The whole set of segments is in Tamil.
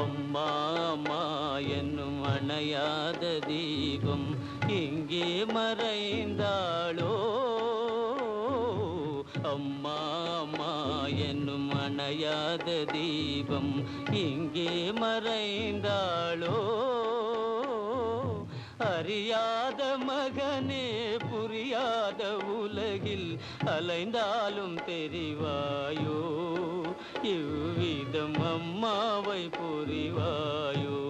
அம்மா அம்மா என்னும் அணையாத தீபம் இங்கே மறைந்தாளோ அம்மா அம்மா என்னும் அணையாத தீபம் இங்கே மறைந்தாளோ அறியாத மகனே புரியாத உலகில் அலைந்தாலும் தெரிவாயோ இவ்விதம் அம்மாவை புரிவாயோ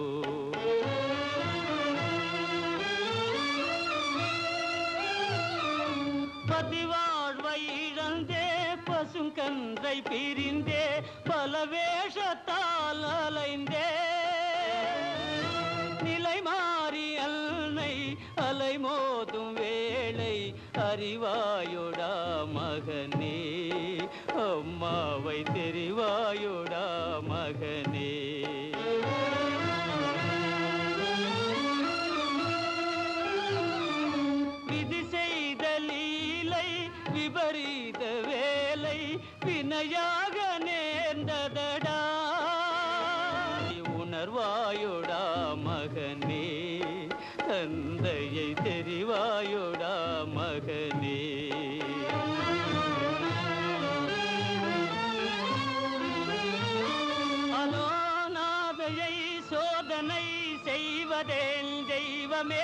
பதிவாழ்வை இழந்தே பசுங்கன்றை பிரிந்தே பல வேஷத்தால் அலைந்தே நிலை மாறி அல்னை அலை மோதும் வேளை அறிவாயோடா மகனே அம்மாவை தெரிவாயோடா மகனே விதி செய்த லீலை விபரீத வேலை வினையாக நேர்ந்ததடா உணர்வாயோடா மகனே தந்தையை தெரிவாயோடா மகனே அலோநாதையை சோதனை செய்வதேன் தெய்வமே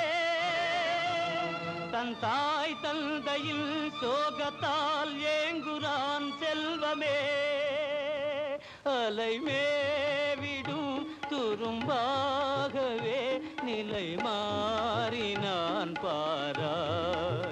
தன் தாய் தந்தையில் சோகத்தால் ஏங்குறான் செல்வமே அலைமேவிடும் துரும்பாகவே நிலை மாறினான் பாரா